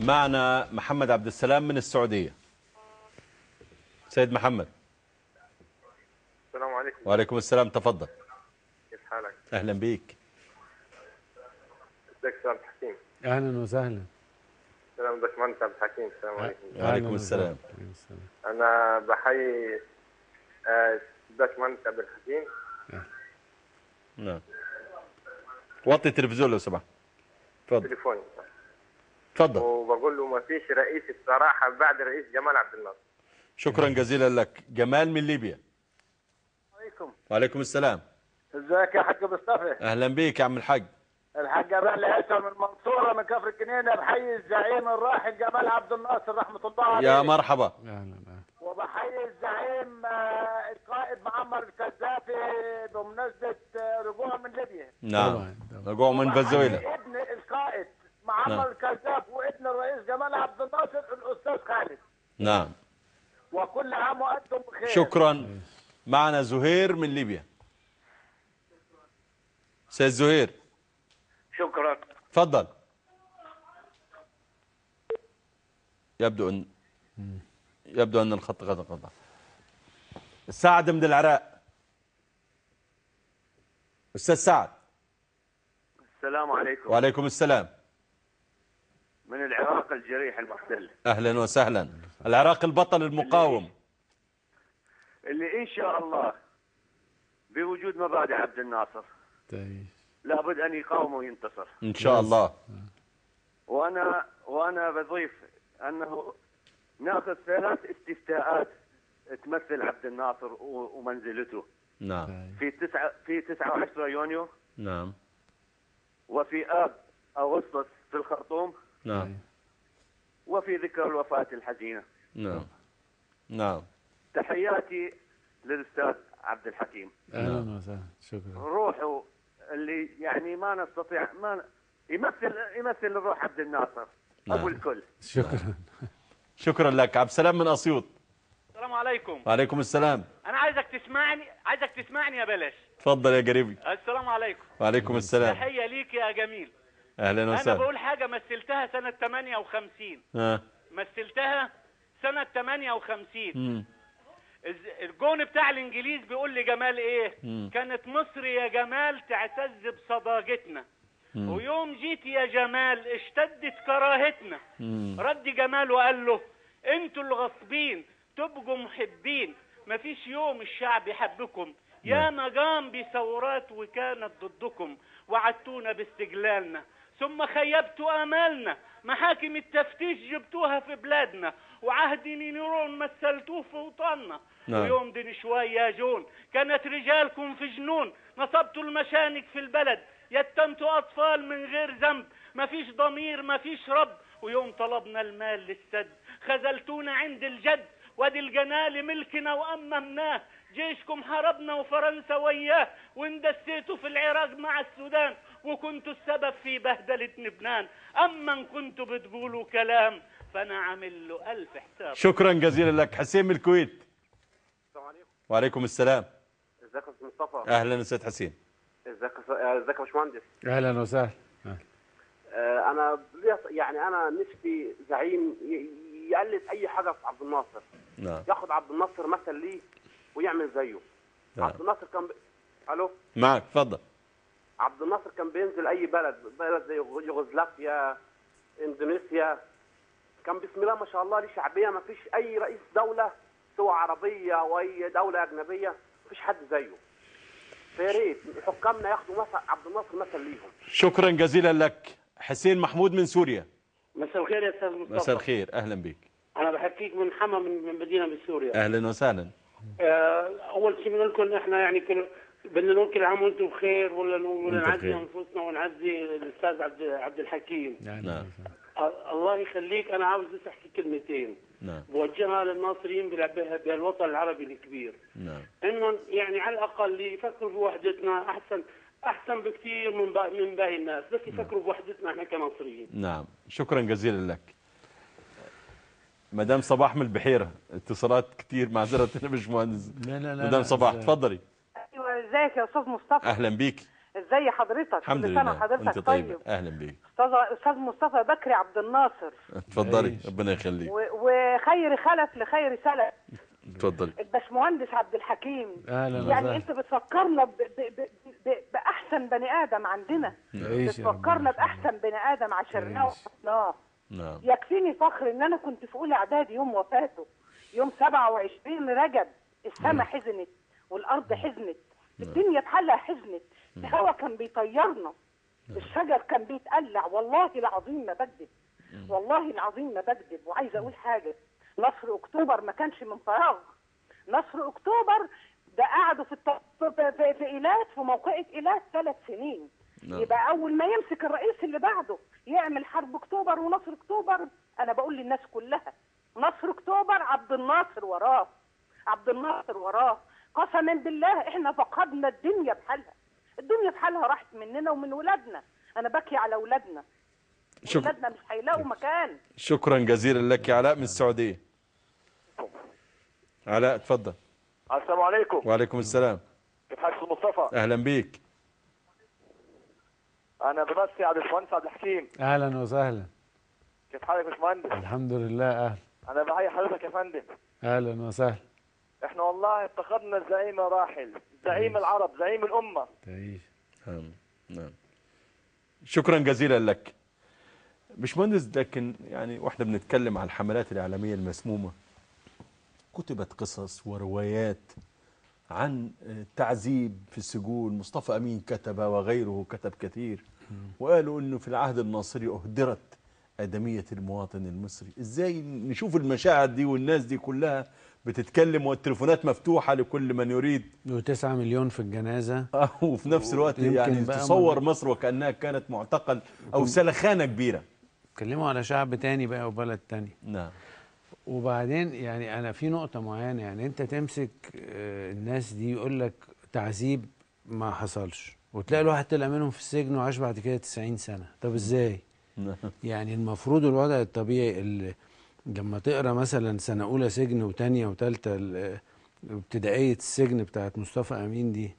معنا محمد عبد السلام من السعودية سيد محمد السلام عليكم وعليكم السلام تفضل كيف حالك؟ أهلا بيك ازيك استاذ عبد الحكيم؟ اهلا وسهلا السلام باشمهندس عبد الحكيم السلام عليكم وعليكم أهلاً السلام. وسهلاً. وعليكم السلام. انا بحيي آه، باشمهندس عبد الحكيم نعم وطي التلفزيون لو سمحت تفضل تليفوني تفضل وبقول له ما فيش رئيس بصراحه بعد رئيس جمال عبد الناصر شكرا جزيلا لك جمال من ليبيا عليكم وعليكم السلام ازيك يا حاج مصطفى أهلا بيك يا عم الحاج الحاج ابان عيسى من المنصوره من كفر الجنينه بحيي الزعيم الراحل جمال عبد الناصر رحمه الله عليه يا مرحبا اهلا أهلاً. وبحيي الزعيم آه، القائد معمر الكذافي بمناسبه آه، رجوعه من ليبيا نعم طبعاً، طبعاً. رجوع من فنزويلا وبحيي ابن القائد نعم. معمر الكذاب وابن الرئيس جمال عبد الناصر الاستاذ خالد نعم وكل عام وانتم بخير شكرا معنا زهير من ليبيا سيد زهير شكرا تفضل يبدو ان يبدو ان الخط قد انقطع سعد من العراق استاذ سعد السلام عليكم وعليكم السلام من العراق الجريح المحتل اهلا وسهلا العراق البطل المقاوم اللي ان شاء الله بوجود مبادئ عبد الناصر طيب. لابد ان يقاوم وينتصر ان شاء الله وانا وانا بضيف انه ناخذ ثلاث استفتاءات تمثل عبد الناصر و- ومنزلته نعم في تسعة في 9 و10 يونيو نعم وفي اب اغسطس في الخرطوم نعم وفي ذكرى الوفاه الحزينه نعم نعم تحياتي للاستاذ عبد الحكيم اهلا وسهلا شكرا روحه اللي يعني ما نستطيع ما ن- يمثل يمثل الروح عبد الناصر نعم. ابو الكل شكرا شكرا لك عبد السلام من اسيوط السلام عليكم وعليكم السلام انا عايزك تسمعني عايزك تسمعني يا بلاش تفضل يا قريبي السلام عليكم وعليكم السلام تحيه ليك يا جميل اهلا انا وسهلا بقول حاجه مثلتها سنه 58 ها مثلتها سنه 58 مم. الز- الجون بتاع الانجليز بيقول لجمال ايه مم. كانت مصر يا جمال تعتز بصداقتنا مم. ويوم جيت يا جمال اشتدت كراهتنا مم. رد جمال وقال له انتوا الغصبين تبقوا محبين مفيش يوم الشعب يحبكم يا مقام بثورات وكانت ضدكم وعدتونا باستقلالنا ثم خيبتوا امالنا محاكم التفتيش جبتوها في بلادنا وعهد نيرون مثلتوه في وطننا نعم. ويوم دين شوية يا جون كانت رجالكم في جنون نصبتوا المشانق في البلد يتمتوا أطفال من غير ذنب مفيش ضمير مفيش رب ويوم طلبنا المال للسد خذلتونا عند الجد وادي الجنال ملكنا وأممناه جيشكم حاربنا وفرنسا وياه واندسيتوا في العراق مع السودان وكنتوا السبب في بهدلة لبنان أما إن كنتوا بتقولوا كلام فأنا عامل له ألف حساب شكرا جزيلا لك حسين من الكويت السلام عليكم وعليكم السلام ازيك يا استاذ مصطفى اهلا يا سيد حسين ازيك يا س- ازيك يا باشمهندس اهلا وسهلا آه، انا ليا- يعني انا نفسي زعيم ي- يقلد اي حاجه في عبد الناصر نعم ياخد عبد الناصر مثل ليه ويعمل زيه نعم. عبد الناصر كان ب... الو معك تفضل عبد الناصر كان بينزل اي بلد بلد زي يوغ- يوغوسلافيا اندونيسيا كان بسم الله ما شاء الله ليه شعبيه ما فيش اي رئيس دوله سواء عربيه او اي دوله اجنبيه ما فيش حد زيه فيا ريت حكامنا ياخدوا مثل عبد الناصر مثل ليهم شكرا جزيلا لك حسين محمود من سوريا مساء الخير يا استاذ مصطفى مساء الخير اهلا بك انا بحكيك من حما من من مدينه بسوريا اهلا وسهلا آه، اول شيء بنقول لكم احنا يعني كل بدنا نقول كل عام وانتم بخير ولا نقول وأنتم نعزي بخير. انفسنا ونعزي الاستاذ عبد عبد الحكيم اهلا نعم. وسهلا. آه، الله يخليك انا عاوز بس احكي كلمتين نعم بوجهها للناصريين بال- بهالوطن العربي الكبير نعم انه يعني على الاقل يفكروا بوحدتنا احسن احسن بكثير من با- من باقي الناس بس يفكروا بوحدتنا احنا كناصريين نعم شكرا جزيلا لك مدام صباح من البحيرة اتصالات كتير معذرة انا مش مهندس لا لا لا مدام لا، صباح لا. تفضلي ايوه ازيك يا استاذ مصطفى اهلا بيك ازيك ازي حضرتك الحمد كل سنه لله وحضرتك وانت طيب طيبة اهلا بيك استاذ استاذ مصطفى بكري عبد الناصر اتفضلي عيش. ربنا يخليك و- وخير خلف لخير سلف اتفضلي الباشمهندس عبد الحكيم اهلا يعني وسهلا انت بتفكرنا ب... ب... ب... ب... باحسن بني ادم عندنا عيش يا رب. بتفكرنا باحسن بني ادم عشرناه عيش. وحطناه نعم يكفيني فخر ان انا كنت في اولى اعدادي يوم وفاته يوم 27 رجب السماء حزنت والارض حزنت الدنيا بحالها حزنت الهوا كان بيطيرنا الشجر كان بيتقلع والله العظيم ما بكذب والله العظيم ما بكذب وعايزه اقول حاجه نصر اكتوبر ما كانش من فراغ نصر اكتوبر ده قعدوا في الت... في, في, في ايلات في موقعة ايلات ثلاث سنين نعم. يبقى اول ما يمسك الرئيس اللي بعده يعمل حرب اكتوبر ونصر اكتوبر انا بقول للناس كلها نصر اكتوبر عبد الناصر وراه عبد الناصر وراه قسما بالله احنا فقدنا الدنيا بحالها الدنيا بحالها راحت مننا ومن ولادنا انا بكي على ولادنا شكرا ولادنا مش هيلاقوا مكان شكرا جزيلا لك يا علاء من السعودية علاء اتفضل السلام عليكم وعليكم السلام كيف حالك استاذ مصطفى اهلا بيك انا بمسي على الباشمهندس عبد الحكيم اهلا وسهلا كيف حالك يا باشمهندس الحمد لله اهلا انا بحيي حضرتك يا فندم اهلا وسهلا احنا والله افتقدنا الزعيم الراحل زعيم العرب زعيم الامه تعيش نعم نعم شكرا جزيلا لك باشمهندس لكن يعني واحنا بنتكلم على الحملات الإعلامية المسمومة كتبت قصص وروايات عن تعذيب في السجون مصطفى أمين كتب وغيره كتب كثير وقالوا أنه في العهد الناصري أهدرت آدمية المواطن المصري إزاي نشوف المشاعر دي والناس دي كلها بتتكلم والتليفونات مفتوحة لكل من يريد وتسعة مليون في الجنازة آه، وفي نفس الوقت يمكن يعني بقى تصور من- مصر وكأنها كانت معتقل أو سلخانة كبيرة اتكلموا على شعب تاني بقى وبلد تاني نعم وبعدين يعني انا في نقطة معينة يعني انت تمسك آه، الناس دي يقول لك تعذيب ما حصلش وتلاقي الواحد طلع منهم في السجن وعاش بعد كده 90 سنة طب ازاي؟ نعم. يعني المفروض الوضع الطبيعي اللي لما تقرا مثلا سنة أولى سجن وتانية وتالتة ال- ابتدائية السجن بتاعت مصطفى أمين دي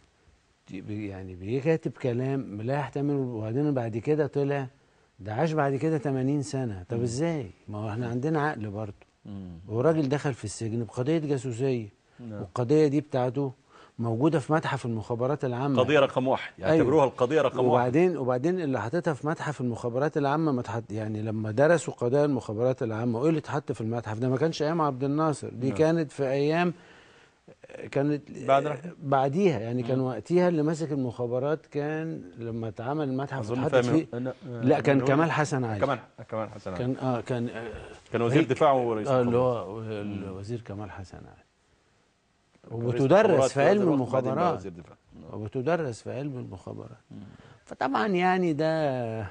دي بي- يعني بيكاتب كلام لا يحتمل وبعدين بعد كده طلع ده عاش بعد كده 80 سنة طب ازاي؟ ما هو احنا عندنا عقل برضه مم. هو راجل دخل في السجن بقضية جاسوسية نعم. والقضية دي بتاعته موجودة في متحف المخابرات العامة قضية رقم واحد يعتبروها القضية رقم واحد وبعدين وبعدين اللي حاططها في متحف المخابرات العامه ما تحط يعني لما درسوا قضايا المخابرات العامه وايه اللي اتحط في المتحف ده ما كانش ايام عبد الناصر دي نعم. كانت في ايام كانت بعد رحمة. بعديها يعني كان وقتها اللي ماسك المخابرات كان لما اتعمل المتحف أظن واتحط فاهم فيه أنا لا كان أنا كمال حسن علي كمان كمان حسن علي. كان اه كان آه كان وزير هيك- دفاع ورئيس اه اللي الحكومة. هو الوزير كمال حسن علي رئيس وبتدرس المخابرات في علم وزير- وبعدين بقى المخابرات وزير دفاع. نعم. وبتدرس في علم المخابرات فطبعا يعني ده آه،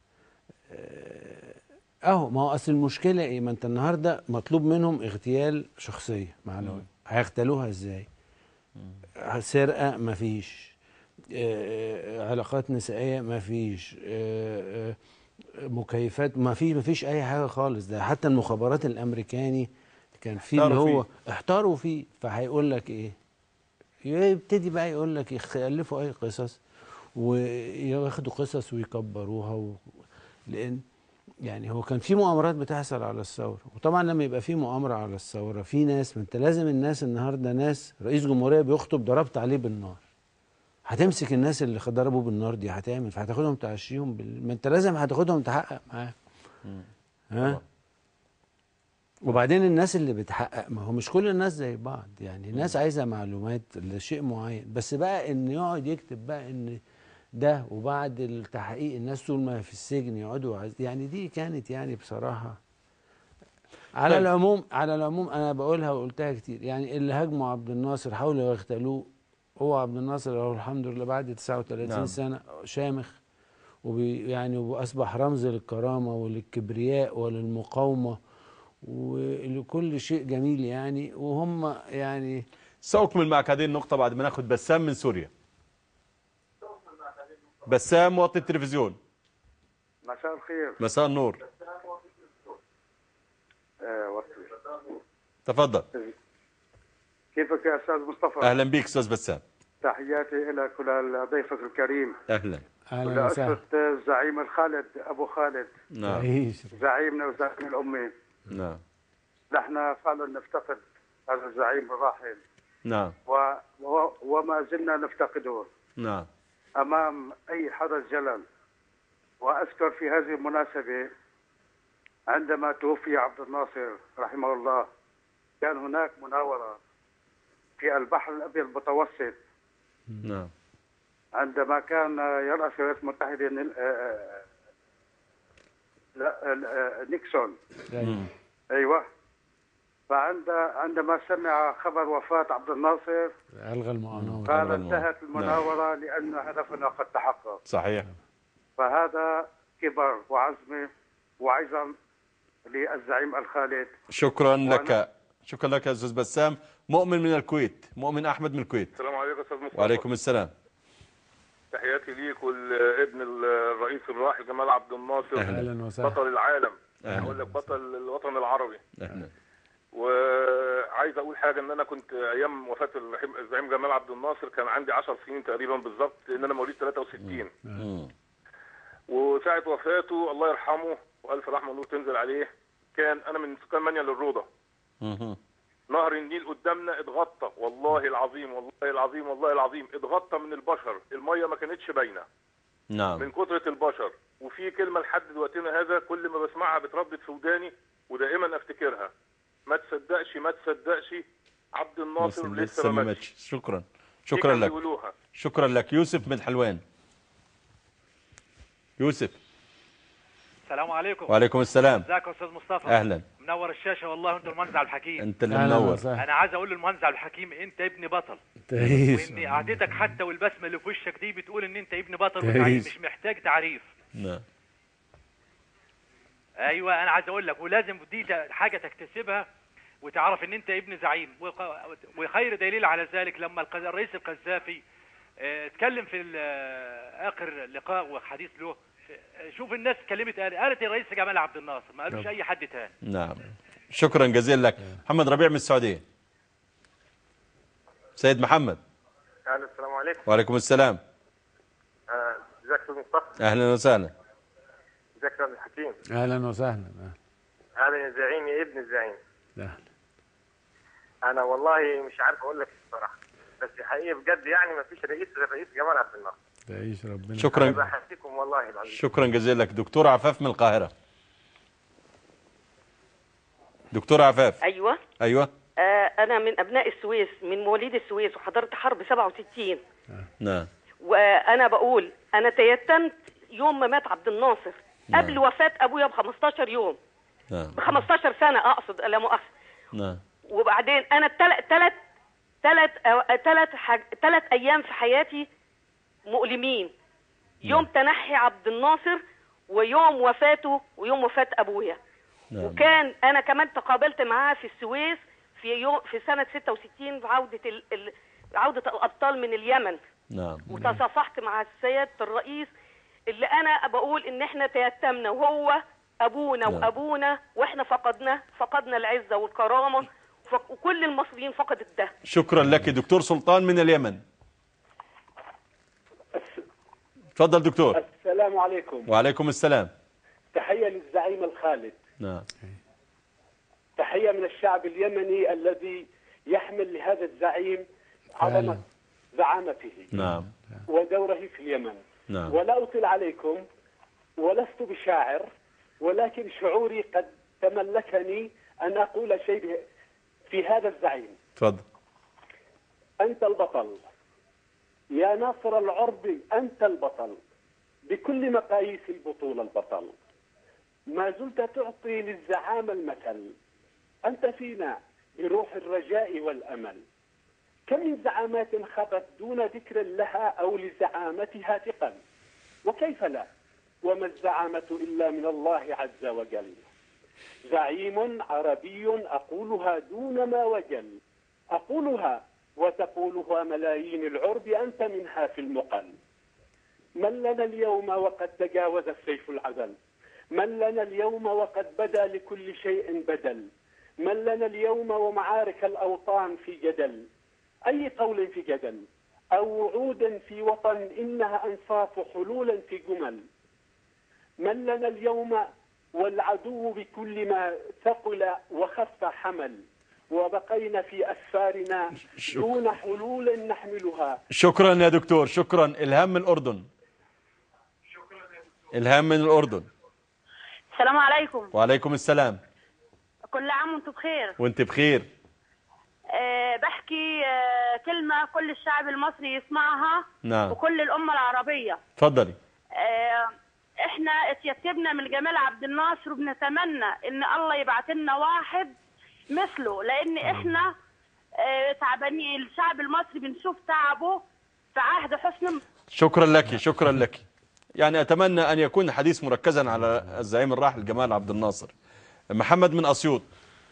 اهو ما هو اصل المشكله ايه ما انت النهارده مطلوب منهم اغتيال شخصيه معنويه هيغتالوها ازاي سرقه مفيش آه، علاقات نسائيه مفيش آه، آه، مكيفات ما في ما فيش اي حاجه خالص ده حتى المخابرات الامريكاني كان في اللي احتاروا هو احتاروا فيه فهيقول لك ايه يبتدي بقى يقول لك يخلفوا اي قصص وياخدوا قصص ويكبروها و... لان يعني هو كان في مؤامرات بتحصل على الثوره وطبعا لما يبقى في مؤامره على الثوره في ناس ما انت لازم الناس النهارده ناس رئيس جمهوريه بيخطب ضربت عليه بالنار هتمسك الناس اللي ضربوا بالنار دي هتعمل فهتاخدهم تعشيهم بال... ما انت لازم هتاخدهم تحقق معاهم ها طبعا. وبعدين الناس اللي بتحقق ما هو مش كل الناس زي بعض يعني ناس عايزه معلومات لشيء معين بس بقى ان يقعد يكتب بقى ان ده وبعد التحقيق الناس طول ما في السجن يقعدوا عايز- يعني دي كانت يعني بصراحه على طيب. العموم على العموم انا بقولها وقلتها كتير يعني اللي هاجموا عبد الناصر حاولوا يغتالوه هو عبد الناصر هو الحمد لله بعد 39 نعم. نعم. سنه شامخ وبي يعني واصبح رمز للكرامه وللكبرياء وللمقاومه ولكل شيء جميل يعني وهم يعني سأكمل معك هذه النقطة بعد ما ناخذ بسام من سوريا بسام وطي التلفزيون مساء الخير مساء النور آه وطي. تفضل كيفك يا استاذ مصطفى أهلا بك أستاذ بسام تحياتي إلى كل ضيفك الكريم اهلا اهلا وسهلا ولأسرة الزعيم الخالد أبو خالد نعم تعيش زعيمنا وزعيم الأمة نعم نحن فعلا نفتقد هذا الزعيم الراحل نعم و... و... وما زلنا نفتقده نعم أمام أي حدث جلل وأذكر في هذه المناسبة عندما توفي عبد الناصر رحمه الله كان هناك مناورة في البحر الأبيض المتوسط نعم عندما كان يرأس الولايات المتحدة نيل- آه، آه، لا آه، نيكسون أيوة. ايوه فعند عندما سمع خبر وفاة عبد الناصر الغى المؤامره قال ألغى المناورة. انتهت المناورة لأن هدفنا قد تحقق صحيح فهذا كبر وعزم وعزم للزعيم الخالد شكرا وأنا- لك شكرا لك يا استاذ بسام مؤمن من الكويت مؤمن احمد من الكويت السلام عليكم يا استاذ مصطفى وعليكم السلام تحياتي ليك والابن الرئيس الراحل جمال عبد الناصر اهلا وسهلا بطل العالم أهلا. اقول لك بطل الوطن العربي اهلا وعايز اقول حاجه ان انا كنت ايام وفاه الرحيم- الزعيم جمال عبد الناصر كان عندي 10 سنين تقريبا بالظبط لان انا مواليد 63 مم. وساعه وفاته الله يرحمه والف رحمه ونور تنزل عليه كان انا من سكان منيا للروضه مهم. نهر النيل قدامنا اتغطى والله العظيم والله العظيم والله العظيم اتغطى من البشر الميه ما كانتش باينه نعم من كثرة البشر وفي كلمة لحد وقتنا هذا كل ما بسمعها بتردد في وداني ودائما افتكرها ما تصدقش ما تصدقش عبد الناصر بس لسه لسه ما ما ماتش ماتش شكرا دي شكرا كانوا لك بيقولوها شكرا لك يوسف من حلوان يوسف السلام عليكم وعليكم السلام ازيك يا استاذ مصطفى اهلا منور الشاشه والله انت المهندس عبد الحكيم انت اللي اهلا منور وسهلا انا عايز اقول للمهندس عبد الحكيم انت ابن بطل تعيش وان قعدتك حتى والبسمه اللي في وشك دي بتقول ان انت ابن بطل تعيش. وتعريف مش محتاج تعريف نعم ايوه انا عايز اقول لك ولازم دي ت- حاجه تكتسبها وتعرف ان انت ابن زعيم وق- وخير دليل على ذلك لما الق- الرئيس القذافي آه، اتكلم في ال- آه، اخر لقاء وحديث له آه، شوف الناس اتكلمت قال- قالت الرئيس جمال عبد الناصر ما قالوش طب. اي حد تاني نعم شكرا جزيلا لك محمد ربيع من السعودية سيد محمد أهلا السلام عليكم وعليكم السلام آه، ازيك يا استاذ مصطفى اهلا وسهلا ازيك يا عبد الحكيم اهلا وسهلا اهلا يا زعيم يا ابن الزعيم اهلا انا والله مش عارف اقول لك الصراحه بس حقيقي بجد يعني ما فيش رئيس غير رئيس جمال عبد الناصر تعيش ربنا شكرا بحسكم والله العظيم شكرا جزيلا لك دكتور عفاف من القاهرة دكتور عفاف ايوه ايوه آه انا من ابناء السويس من مواليد السويس وحضرت حرب 67 نعم وانا بقول انا تيتمت يوم ما مات عبد الناصر نعم. قبل وفاه ابويا ب 15 يوم نعم ب 15 سنه اقصد لا مؤاخذه نعم وبعدين انا الثلاث ثلاث ثلاث ثلاث حاج... ثلاث ايام في حياتي مؤلمين يوم تنحي عبد الناصر ويوم وفاته ويوم وفاه ابويا نعم وكان انا كمان تقابلت معاه في السويس في يوم في سنه 66 عوده ال... ال... عوده الابطال من اليمن نعم وتصافحت مع السيد الرئيس اللي انا بقول ان احنا تيتمنا وهو ابونا نعم. وابونا واحنا فقدنا فقدنا العزه والكرامه فق- وكل المصريين فقدت ده شكرا لك دكتور سلطان من اليمن تفضل دكتور السلام عليكم وعليكم السلام تحية للزعيم الخالد نعم تحية من الشعب اليمني الذي يحمل لهذا الزعيم عظمة زعامته نعم ودوره في اليمن نعم ولا أطل عليكم ولست بشاعر ولكن شعوري قد تملكني أن أقول شيء في هذا الزعيم تفضل أنت البطل يا ناصر العرب أنت البطل بكل مقاييس البطولة البطل ما زلت تعطي للزعامة المثل أنت فينا بروح الرجاء والأمل كم من زعامات خبت دون ذكر لها أو لزعامتها ثقل وكيف لا وما الزعامة إلا من الله عز وجل زعيم عربي أقولها دون ما وجل أقولها وتقولها ملايين العرب أنت منها في المقل من لنا اليوم وقد تجاوز السيف العدل من لنا اليوم وقد بدا لكل شيء بدل من لنا اليوم ومعارك الأوطان في جدل أي قول في جدل أو وعودا في وطن إنها أنفاس حلولا في جمل من لنا اليوم والعدو بكل ما ثقل وخف حمل وبقينا في أسفارنا دون حلول نحملها شكرا يا دكتور شكرا إلهام من الأردن إلهام من الأردن السلام عليكم وعليكم السلام كل عام وانتم بخير وانت بخير أه بحكي أه كلمة كل الشعب المصري يسمعها نعم وكل الأمة العربية تفضلي أه احنا اتيتبنا من جمال عبد الناصر وبنتمنى ان الله يبعت لنا واحد مثله لان احنا أه تعبانين الشعب المصري بنشوف تعبه في عهد حسن شكرا لك شكرا لك يعني أتمنى أن يكون الحديث مركزا على الزعيم الراحل جمال عبد الناصر محمد من أسيوط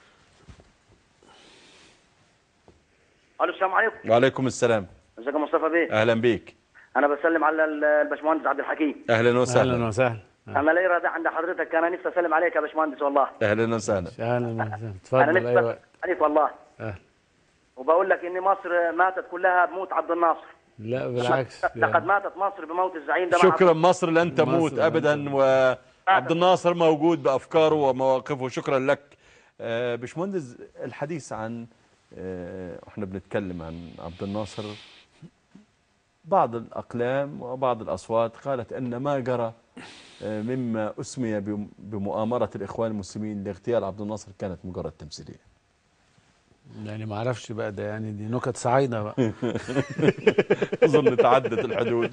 الو السلام عليكم وعليكم السلام ازيك يا مصطفى بيه أهلا بيك انا بسلم على الباشمهندس عبد الحكيم أهلا وسهلا اهلا وسهلا انا لي رادع عند حضرتك انا نفسي اسلم عليك يا باشمهندس والله أهلا وسهلا اهلا وسهلا انا تفضل نفسي ايوه أسلم عليك والله أهلا. وبقول لك ان مصر ماتت كلها بموت عبد الناصر لا بالعكس لقد يعني. ماتت مصر بموت الزعيم ده شكرا مصر لن تموت مصر لن أبدا وعبد الناصر موجود بأفكاره ومواقفه شكرا لك آه، باشمهندس الحديث عن آه، احنا بنتكلم عن عبد الناصر بعض الأقلام وبعض الأصوات قالت أن ما جرى آه، مما أسمي بم- بمؤامرة الإخوان المسلمين لاغتيال عبد الناصر كانت مجرد تمثيلية يعني ما اعرفش بقى ده يعني دي نكت صعيده بقى أظن تعدت الحدود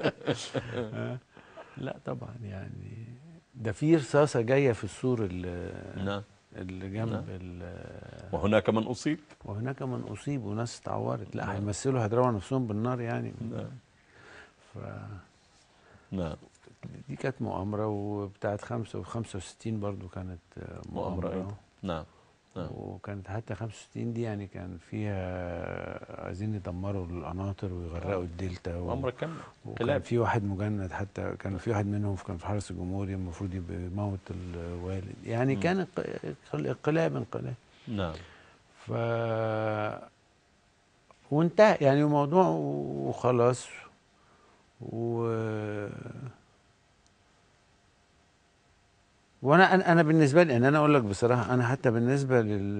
لا طبعا يعني ده في رصاصه جايه في السور اللي نعم اللي جنب نعم. ال- وهناك من أصيب وهناك من اصيب وناس اتعورت لا هيمثلوا هيضربوا نفسهم بالنار يعني نعم. ف نعم دي كانت مؤامره وبتاعت خمسة و 65 برضو كانت آه، مؤامرة مؤامره أيضا نعم نعم وكانت حتى 65 دي يعني كان فيها عايزين يدمروا القناطر ويغرقوا الدلتا و... مؤامرة كاملة وكان انقلاب. في واحد مجند حتى كان في واحد منهم كان في حرس الجمهورية المفروض يبقى يموت الوالد يعني مم. كان انق- انقلاب انقلاب نعم ف وانتهى يعني الموضوع وخلاص و وانا انا انا بالنسبه لي ان انا اقول لك بصراحه انا حتى بالنسبه لل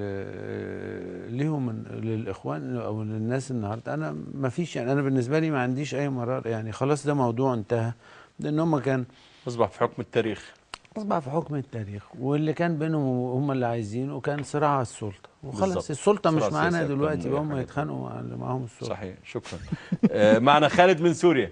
ليهم للاخوان او للناس النهارده انا ما فيش يعني انا بالنسبه لي ما عنديش اي مرار يعني خلاص ده موضوع انتهى لان هم كان أصبح في حكم التاريخ اصبح في حكم التاريخ واللي كان بينهم هم اللي عايزينه وكان صراع على السلطه وخلاص بالظبط. السلطه صراع مش معانا سياسي أكتر دلوقتي من أي هم حاجة يتخانقوا مع اللي معاهم السلطه صحيح شكرا آه، معنا خالد من سوريا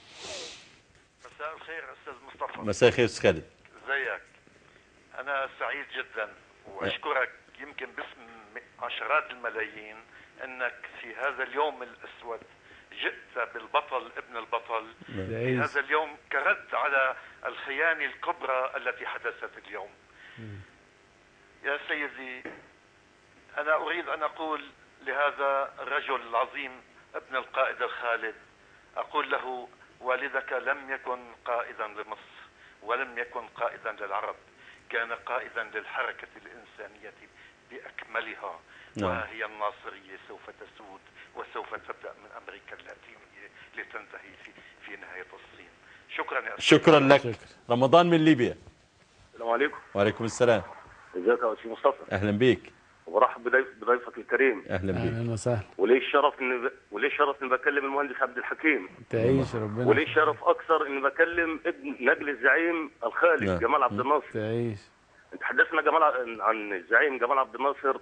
مساء الخير استاذ مصطفى مساء الخير أستاذ خالد ازيك انا سعيد جدا واشكرك يمكن باسم عشرات الملايين انك في هذا اليوم الاسود جئت بالبطل ابن البطل في عيس. هذا اليوم كرد على الخيانه الكبرى التي حدثت اليوم يا سيدي انا اريد ان اقول لهذا الرجل العظيم ابن القائد الخالد اقول له والدك لم يكن قائدا لمصر ولم يكن قائدا للعرب كان قائدا للحركه الانسانيه باكملها نعم. وهي الناصريه سوف تسود وسوف تبدا من امريكا اللاتينيه لتنتهي في في نهايه الصين شكرا يا أستاذ. شكرا لك رمضان من ليبيا السلام عليكم وعليكم السلام ازيك يا استاذ مصطفى أهلا بيك وبرحب بضيف بضيفك الكريم أهلا بيك اهلا وسهلا ولي الشرف اني ب... ولي الشرف اني بكلم المهندس عبد الحكيم تعيش ربنا ولي الشرف اكثر اني بكلم ابن نجل الزعيم الخالد نعم. جمال عبد الناصر تعيش تحدثنا جمال ع- عن الزعيم جمال عبد الناصر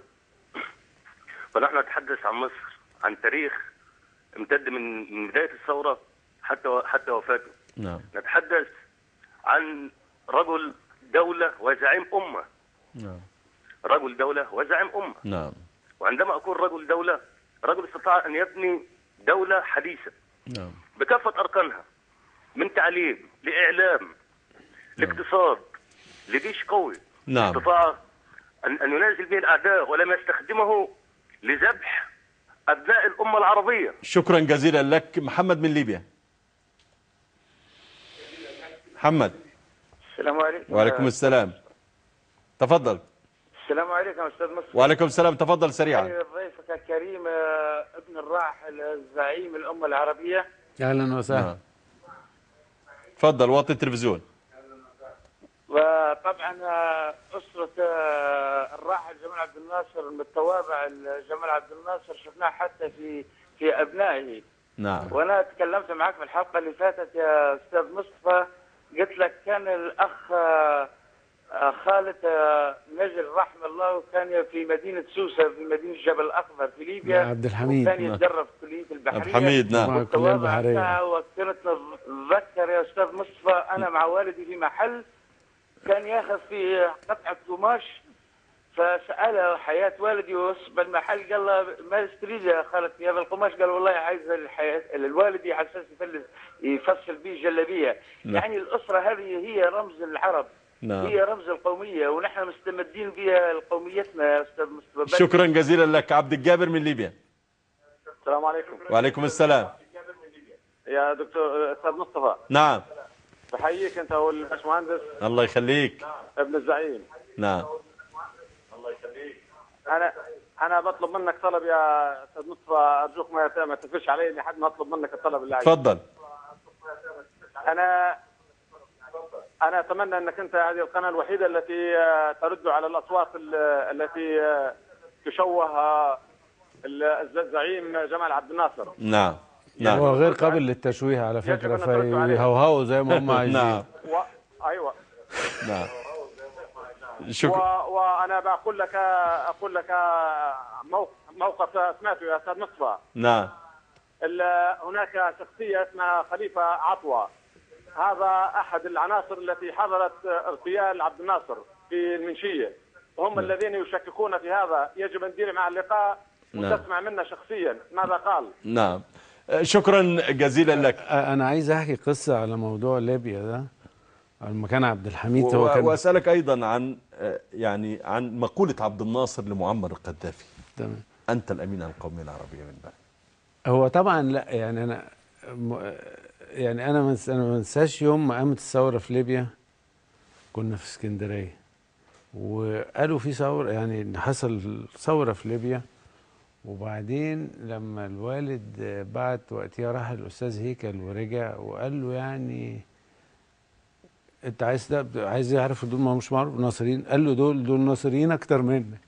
فنحن نتحدث عن مصر عن تاريخ امتد من من بدايه الثوره حتى حتى وفاته نعم نتحدث عن رجل دوله وزعيم امه نعم رجل دوله وزعيم امه نعم وعندما أقول رجل دولة رجل استطاع أن يبني دولة حديثة نعم بكافة أركانها من تعليم لإعلام لاقتصاد لجيش قوي نعم استطاع أن أن ينازل به الأعداء ولم يستخدمه لذبح أبناء الأمة العربية شكرا جزيلا لك محمد من ليبيا محمد السلام عليكم وعليكم السلام تفضل السلام عليكم استاذ مصطفى وعليكم السلام تفضل سريعا أهلا ضيفك الكريم آه، ابن الراحل الزعيم الامه العربيه اهلا وسهلا تفضل وطي التلفزيون وطبعا آه، اسره آه، الراحل جمال عبد الناصر المتوابع جمال عبد الناصر شفناه حتى في في ابنائه نعم وانا تكلمت معك في الحلقه اللي فاتت يا استاذ مصطفى قلت لك كان الاخ آه، آه، خالد آه، نجل رحمه الله كان في مدينه سوسه في مدينه جبل الاخضر في ليبيا يا عبد الحميد. وكان نعم. يتدرب في كليه البحريه عبد الحميد، نعم. مع الكلية والتوابع البحرية. بتاعه وكنت اتذكر يا استاذ مصطفى انا مع والدي في محل كان ياخذ في قطعه قماش فسأله حياة والدي وصب المحل قال له ما تريد يا خالد في هذا القماش قال والله عايز الحياة الوالد على اساس يفلس يفصل به جلابيه نعم. يعني الاسره هذه هي رمز العرب نعم. هي رمز القوميه ونحن مستمدين بها قوميتنا يا استاذ مصطفى شكرا جزيلا لك عبد الجابر من ليبيا السلام عليكم وعليكم السلام يا دكتور استاذ مصطفى نعم بحييك انت والباشمهندس الله يخليك ابن الزعيم نعم الله يخليك انا انا بطلب منك طلب يا استاذ مصطفى ارجوك ما ما تفش علي اني حد ما اطلب منك الطلب اللي عايزه. تفضل انا انا اتمنى انك انت هذه القناه الوحيده التي آه، ترد على الاصوات ال- التي آه، تشوه آه، ال- الزعيم جمال عبد الناصر نعم نعم هو غير قابل للتشويه على فكره أن تردوا عليه. فيهوهوا زي ما هم عايزين نعم و... ايوه نعم و... شكرا وانا بقول لك اقول لك موقف موقف سمعته يا استاذ مصطفى نعم ال- هناك شخصيه اسمها خليفه عطوه هذا احد العناصر التي حضرت اغتيال عبد الناصر في المنشيه هم الذين يشككون في هذا يجب ان ندير مع اللقاء نعم. وتسمع منا شخصيا ماذا قال نعم شكرا جزيلا لك انا عايز احكي قصه على موضوع ليبيا ده لما كان عبد الحميد هو و- كان واسالك ايضا عن آه، يعني عن مقوله عبد الناصر لمعمر القذافي تمام انت الامين على القوميه العربيه من بعد هو طبعا لا يعني انا م- يعني انا منس انا ما انساش يوم ما قامت الثوره في ليبيا كنا في اسكندريه وقالوا في ثوره يعني إن حصل ثوره في ليبيا وبعدين لما الوالد بعت وقتها راح الاستاذ هيكل ورجع وقال له يعني انت عايز ده عايز يعرف دول ما مش معروف ناصرين قال له دول دول ناصريين اكتر منك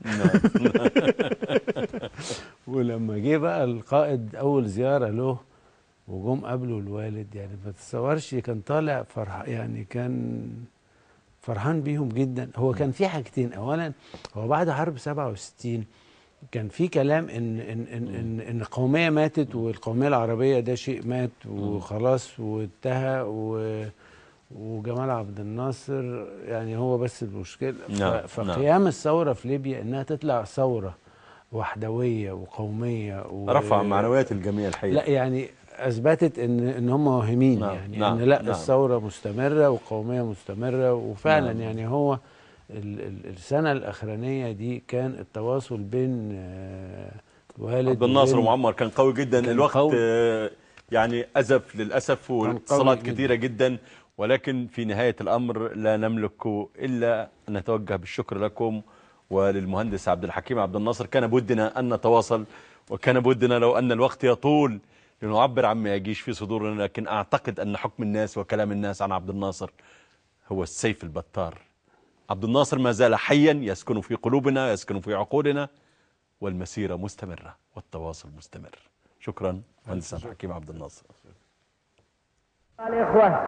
ولما جه بقى القائد اول زياره له وجم قابلوا الوالد يعني ما تتصورش كان طالع فرح يعني كان فرحان بيهم جدا هو كان في حاجتين اولا هو بعد حرب 67 كان في كلام ان ان ان ان, إن القوميه ماتت والقوميه العربيه ده شيء مات وخلاص وانتهى و وجمال عبد الناصر يعني هو بس المشكله ف- نعم، فقيام الثوره في ليبيا انها تطلع ثوره وحدويه وقوميه و... رفع معنويات الجميع الحقيقه لا يعني اثبتت ان ان هم موهمين نعم، يعني نعم، ان لا نعم. الثوره مستمره والقوميه مستمره وفعلا نعم. يعني هو ال- ال- السنه الاخرانيه دي كان التواصل بين آه، والد عبد الناصر وبين- ومعمر كان قوي جدا كان الوقت قوي. آه، يعني أزف للأسف والاتصالات جداً. كثيرة جدا ولكن في نهاية الأمر لا نملك إلا أن نتوجه بالشكر لكم وللمهندس عبد الحكيم عبد الناصر كان بودنا أن نتواصل وكان بودنا لو أن الوقت يطول لنعبر عما يجيش في صدورنا لكن أعتقد أن حكم الناس وكلام الناس عن عبد الناصر هو السيف البتار عبد الناصر ما زال حيا يسكن في قلوبنا يسكن في عقولنا والمسيرة مستمرة والتواصل مستمر شكرا مهندس عبد الحكيم عبد الناصر الإخوة